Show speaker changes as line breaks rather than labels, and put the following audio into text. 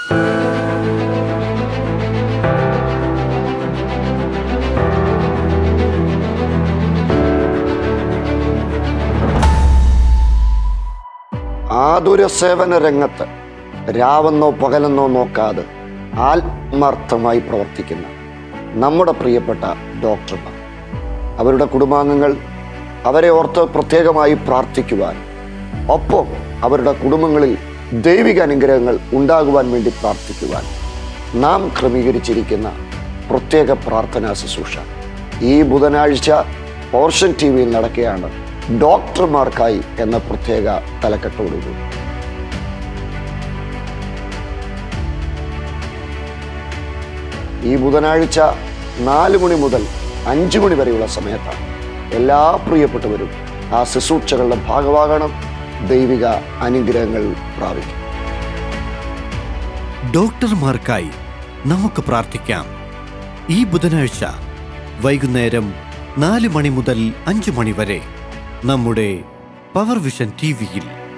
ആതുര സേവന രംഗത്ത് രാവെന്നോ പകലെന്നോ നോക്കാതെ ആത്മാർത്ഥമായി പ്രവർത്തിക്കുന്ന നമ്മുടെ പ്രിയപ്പെട്ട ഡോക്ടർമാർ അവരുടെ കുടുംബാംഗങ്ങൾ അവരെ ഓർത്ത് പ്രത്യേകമായി പ്രാർത്ഥിക്കുവാൻ ഒപ്പം അവരുടെ കുടുംബങ്ങളിൽ ദൈവിക അനുഗ്രഹങ്ങൾ ഉണ്ടാകുവാൻ വേണ്ടി പ്രാർത്ഥിക്കുവാൻ നാം ക്രമീകരിച്ചിരിക്കുന്ന പ്രത്യേക പ്രാർത്ഥനാ ശുശ്രൂഷ ഈ ബുധനാഴ്ച പോർഷൻ ടി വിയിൽ നടക്കുകയാണ് ഡോക്ടർമാർക്കായി എന്ന പ്രത്യേക തലക്കെട്ടോടുകൂടി ഈ ബുധനാഴ്ച നാല് മണി മുതൽ അഞ്ചു മണി വരെയുള്ള സമയത്താണ് എല്ലാ പ്രിയപ്പെട്ടവരും ആ ശുശ്രൂഷകളുടെ ഭാഗമാകണം ദൈവിക അനുഗ്രഹങ്ങൾ പ്രാപിക്കും
ഡോക്ടർമാർക്കായി നമുക്ക് പ്രാർത്ഥിക്കാം ഈ ബുധനാഴ്ച വൈകുന്നേരം നാല് മണി മുതൽ അഞ്ച് മണി വരെ നമ്മുടെ പവർ വിഷൻ ടി വിയിൽ